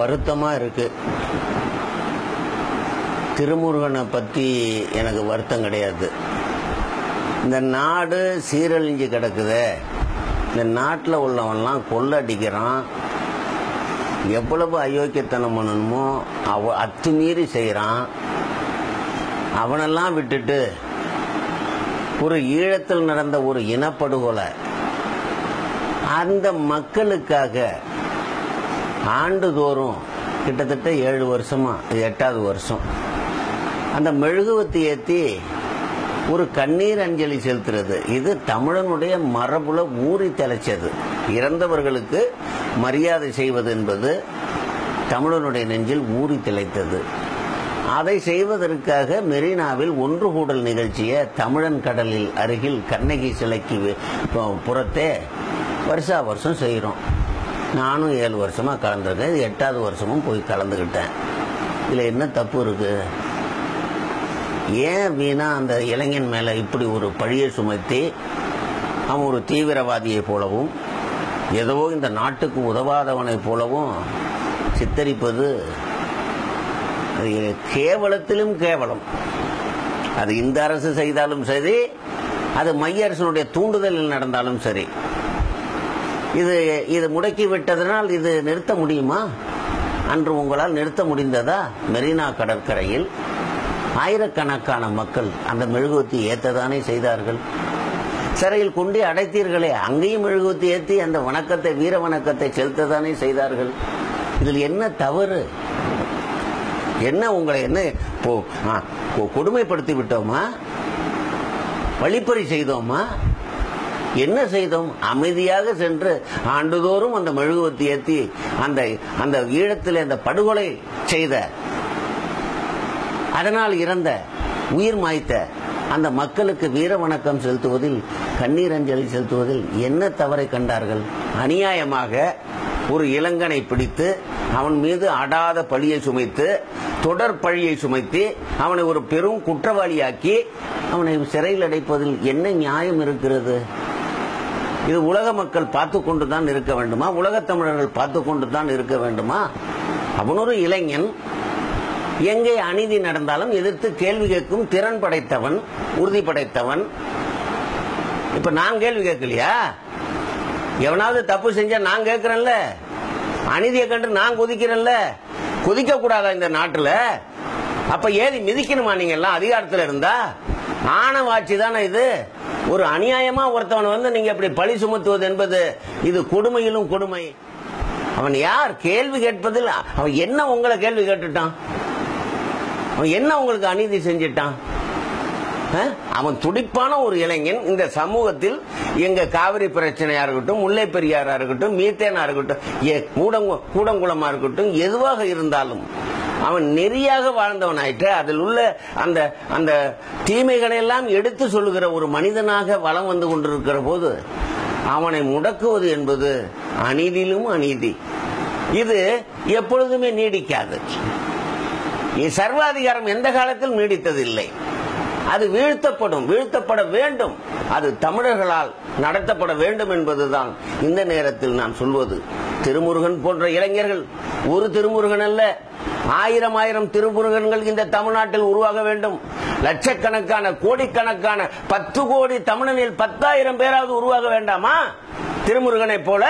வருத்தமாக இருக்கு திருமுருகனை பற்றி எனக்கு வருத்தம் கிடையாது இந்த நாடு சீரழிஞ்சு கிடக்குதே இந்த நாட்டில் உள்ளவன்லாம் கொள்ளடிக்கிறான் எவ்வளவு அயோக்கியத்தனம் பண்ணணுமோ அவ அத்துமீறி செய்கிறான் அவனெல்லாம் விட்டுட்டு ஒரு ஈழத்தில் நடந்த ஒரு இனப்படுகொலை அந்த மக்களுக்காக ஆண்டுதோறும் கிட்டத்தட்ட ஏழு வருஷமா இது எட்டாவது வருஷம் அந்த மெழுகுவத்தி ஏற்றி ஒரு கண்ணீர் அஞ்சலி செலுத்துறது இது தமிழனுடைய மரபுல ஊறி தலைச்சது இறந்தவர்களுக்கு மரியாதை செய்வது என்பது தமிழனுடைய நெஞ்சில் ஊறி திளைத்தது அதை செய்வதற்காக மெரினாவில் ஒன்று கூடல் நிகழ்ச்சியை தமிழன் கடலில் அருகில் கண்ணகி சிலைக்கு வி- பு- புறத்தே வருஷா வருஷம் செய்கிறோம் நானும் ஏழு வருஷமா கலந்துருக்கேன் இது எட்டாவது வருஷமும் போய் கலந்துக்கிட்டேன் இதில் என்ன தப்பு இருக்கு ஏன் வீணா அந்த இளைஞன் மேலே இப்படி ஒரு பழியை சுமத்தி அவன் ஒரு தீவிரவாதியை போலவும் ஏதோ இந்த நாட்டுக்கு உதவாதவனைப் போலவும் சித்தரிப்பது அது கேவலத்திலும் கேவலம் அது இந்த அரசு செய்தாலும் சரி அது மைய அரசனுடைய தூண்டுதலில் நடந்தாலும் சரி இது இது முடக்கி விட்டதனால் இது நிறுத்த முடியுமா அன்று உங்களால் நிறுத்த முடிந்ததா மெரினா கடற்கரையில் ஆயிரக்கணக்கான மக்கள் அந்த மெழுகுவத்தி ஏத்ததானே செய்தார்கள் சிறையில் கொண்டு அடைத்தீர்களே அங்கேயும் மெழுகுவத்தி ஏற்றி அந்த வணக்கத்தை வீர வணக்கத்தை செலுத்ததானே செய்தார்கள் இதில் என்ன தவறு என்ன உங்களை என்ன போ ஆ, கொ- கொடுமைப்படுத்தி விட்டோமா வழிப்பறி செய்தோமா என்ன செய்தோம் அமைதியாக சென்று ஆண்டுதோறும் அந்த மெழுகுவத்தி ஏற்றி அந்த அந்த ஈழத்தில் அந்த படுகொலை செய்த அதனால் இறந்த உயிர் மாய்த்த அந்த மக்களுக்கு வீர வணக்கம் செலுத்துவதில் கண்ணீர் அஞ்சலி செலுத்துவதில் என்ன தவறை கண்டார்கள் அநியாயமாக ஒரு இளங்கனை பிடித்து அவன் மீது அடாத பழியை சுமைத்து தொடர் பழியை சுமைத்து அவனை ஒரு பெரும் குற்றவாளியாக்கி அவனை சிறையில் அடைப்பதில் என்ன நியாயம் இருக்கிறது இது உலக மக்கள் பார்த்து கொண்டு தான் இருக்க வேண்டுமா உலகத் தமிழர்கள் பார்த்து கொண்டு தான் இருக்க வேண்டுமா அவன் ஒரு இளைஞன் எங்கே அநீதி நடந்தாலும் எதிர்த்து கேள்வி கேட்கும் திறன் படைத்தவன் உறுதி படைத்தவன் இப்ப நான் கேள்வி கேட்கலையா எவனாவது தப்பு செஞ்சா நான் கேட்கிறேன்ல அநீதியை கண்டு நான் குதிக்கிறேன்ல குதிக்க கூடாதா இந்த நாட்டுல அப்ப ஏறி மிதிக்கணுமா நீங்க எல்லாம் அதிகாரத்துல இருந்தா ஆணவாட்சி தானே இது ஒரு அநியாயமா ஒருத்தவன் வந்து நீங்க இப்படி பழி சுமத்துவது என்பது இது கொடுமையிலும் கொடுமை அவன் யார் கேள்வி கேட்பதில் அவன் என்ன உங்களை கேள்வி கேட்டுட்டான் அவன் என்ன உங்களுக்கு அநீதி செஞ்சிட்டான் அஹ்? அவன் துடிப்பான ஒரு இளைஞன் இந்த சமூகத்தில் எங்க காவிரி பிரச்சனையா இருக்கட்டும் முல்லை பெரியாரா இருக்கட்டும் மீத்தேனா இருக்கட்டும் எ- கூடங்கு- கூடங்குளமா இருக்கட்டும் எதுவாக இருந்தாலும் அவன் நெறியாக வாழ்ந்தவனாயிட்டு அதில் உள்ள அந்த அந்த தீமைகளை எல்லாம் எடுத்து சொல்லுகிற ஒரு மனிதனாக வலம் வந்து கொண்டிருக்கிற போது அவனை முடக்குவது என்பது அநீதியிலும் அநீதி இது எப்பொழுதுமே நீடிக்காது இ- சர்வாதிகாரம் எந்த காலத்தில் நீடித்ததில்லை அது வீழ்த்தப்படும் வீழ்த்தப்பட வேண்டும் அது தமிழர்களால் நடத்தப்பட வேண்டும் என்பதுதான் இந்த நேரத்தில் நான் சொல்வது திருமுருகன் போன்ற இளைஞர்கள் ஒரு திருமுருகன் அல்ல ஆயிரம் ஆயிரம் திருமுருகன்கள் இந்த தமிழ்நாட்டில் உருவாக வேண்டும் லட்சக்கணக்கான கோடிக்கணக்கான பத்து கோடி தமிழனில் பத்தாயிரம் பேராவது உருவாக வேண்டாமா திருமுருகனைப் போல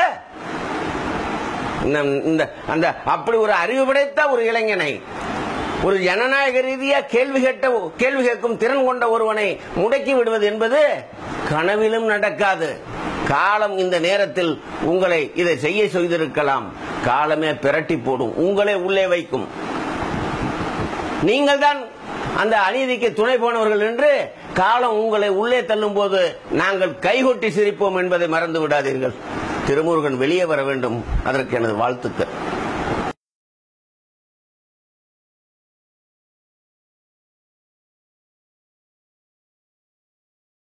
இந்த- இந்த அந்த அப்படி ஒரு அறிவு படைத்த ஒரு இளைஞனை ஒரு ஜனநாயக ரீதியா கேள்வி கேட்ட கேள்வி கேட்கும் திறன் கொண்ட ஒருவனை முடக்கி விடுவது என்பது கனவிலும் நடக்காது காலம் இந்த நேரத்தில் உங்களை இதை செய்ய செய்திருக்கலாம் காலமே பிரட்டி போடும் உங்களை உள்ளே வைக்கும் நீங்கள் தான் அந்த அநீதிக்கு துணை போனவர்கள் என்று காலம் உங்களை உள்ளே தள்ளும் போது நாங்கள் கைகொட்டி சிரிப்போம் என்பதை மறந்து விடாதீர்கள் திருமுருகன் வெளியே வர வேண்டும் அதற்கு எனது வாழ்த்துக்கள்